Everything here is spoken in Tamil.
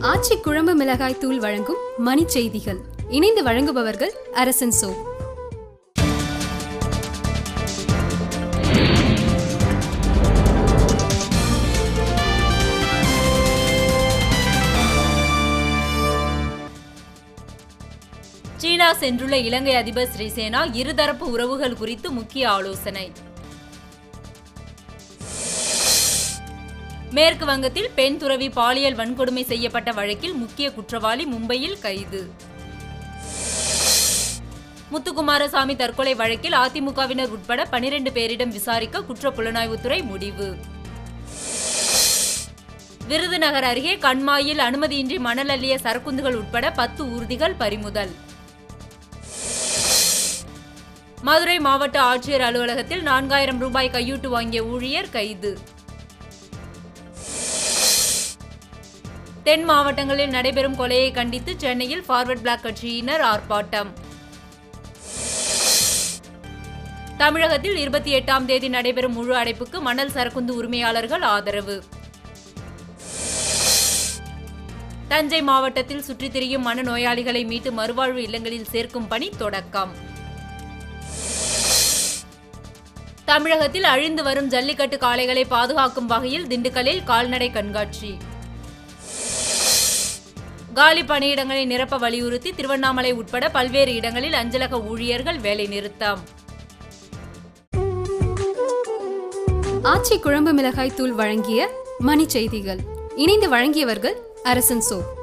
ஆச்சி குழம்பு மிளகாய் தூள் வழங்கும் மணி செய்திகள் இணைந்து வழங்குபவர்கள் அரசன் சோ சீனா சென்றுள்ள இலங்கை அதிபர் ஸ்ரீசேனா இருதரப்பு உறவுகள் குறித்து முக்கிய ஆலோசனை மேற்கு வங்கத்தில் பெண் துறவி பாலியல் வன்கொடுமை செய்யப்பட்ட வழக்கில் முக்கிய குற்றவாளி மும்பையில் கைது முத்துக்குமாரசாமி தற்கொலை வழக்கில் அதிமுகவினர் உட்பட பனிரெண்டு பேரிடம் விசாரிக்க குற்றப்புலனாய்வுத்துறை முடிவு விருதுநகர் அருகே கண்மாயில் அனுமதியின்றி மணல் அள்ளிய சரக்குந்துகள் உட்பட பத்து ஊர்திகள் பறிமுதல் மதுரை மாவட்ட ஆட்சியர் அலுவலகத்தில் நான்காயிரம் ரூபாய் கையூட்டு வாங்கிய ஊழியர் கைது தென் மாவட்டங்களில் நடைபெறும் கொலையை கண்டித்து சென்னையில் ஃபார்வர்ட் பிளாக் கட்சியினர் ஆர்ப்பாட்டம் தமிழகத்தில் இருபத்தி எட்டாம் தேதி நடைபெறும் முழு அடைப்புக்கு மணல் சரக்குந்து உரிமையாளர்கள் ஆதரவு தஞ்சை மாவட்டத்தில் சுற்றித் திரியும் மனநோயாளிகளை மீட்டு மறுவாழ்வு இல்லங்களில் சேர்க்கும் பணி தொடக்கம் தமிழகத்தில் அழிந்து வரும் ஜல்லிக்கட்டு காளைகளை பாதுகாக்கும் வகையில் திண்டுக்கல்லில் கால்நடை கண்காட்சி காலி பணியிடங்களை நிரப்ப வலியுறுத்தி திருவண்ணாமலை உட்பட பல்வேறு இடங்களில் அஞ்சலக ஊழியர்கள் வேலைநிறுத்தம் ஆச்சி குழம்பு மிளகாய் தூள் வழங்கிய மணி செய்திகள் இணைந்து வழங்கியவர்கள் அரசன் சோ